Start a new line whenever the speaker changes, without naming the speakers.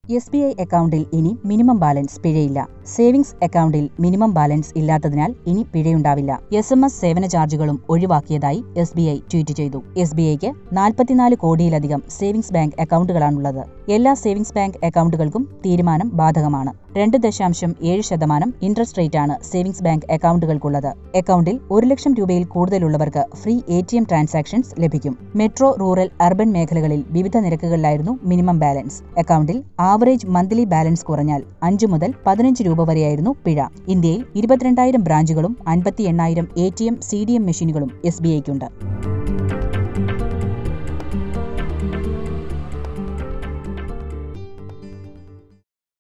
S B I അക്കൗണ്ടിൽ ഇനി minimum balance പിഴയില്ല സേവിങ്സ് അക്കൗണ്ടിൽ മിനിമം ബാലൻസ് ഇല്ലാത്തതിനാൽ ഇനി പിഴയുണ്ടാവില്ല എസ് എം എസ് സേവന ചാർജുകളും ഒഴിവാക്കിയതായി എസ് ബി ഐ ട്വീറ്റ് ചെയ്തു എസ് ബി ഐക്ക് നാൽപ്പത്തിനാല് കോടിയിലധികം സേവിങ്സ് ബാങ്ക് അക്കൗണ്ടുകളാണുള്ളത് എല്ലാ സേവിങ്സ് ബാങ്ക് അക്കൗണ്ടുകൾക്കും തീരുമാനം ബാധകമാണ് രണ്ട് ദശാംശം ഏഴ് ശതമാനം ഇൻട്രസ്റ്റ് റേറ്റാണ് സേവിങ്സ് ബാങ്ക് അക്കൗണ്ടുകൾക്കുള്ളത് അക്കൗണ്ടിൽ ഒരു ലക്ഷം രൂപയിൽ കൂടുതലുള്ളവർക്ക് free A T M transactions ലഭിക്കും മെട്രോ റൂറൽ അർബൻ മേഖലകളിൽ വിവിധ നിരക്കുകളിലായിരുന്നു മിനിമം ബാലൻസ് അക്കൗണ്ടിൽ ആവറേജ് മന്ത്ലി ബാലൻസ് കുറഞ്ഞാൽ അഞ്ചു മുതൽ പതിനഞ്ച് രൂപ വരെയായിരുന്നു പിഴ ഇന്ത്യയിൽ ഇരുപത്തിരണ്ടായിരം ബ്രാഞ്ചുകളും അൻപത്തി എണ്ണായിരം A T M C D M മെഷീനുകളും എസ് ബി ഐക്കുണ്ട്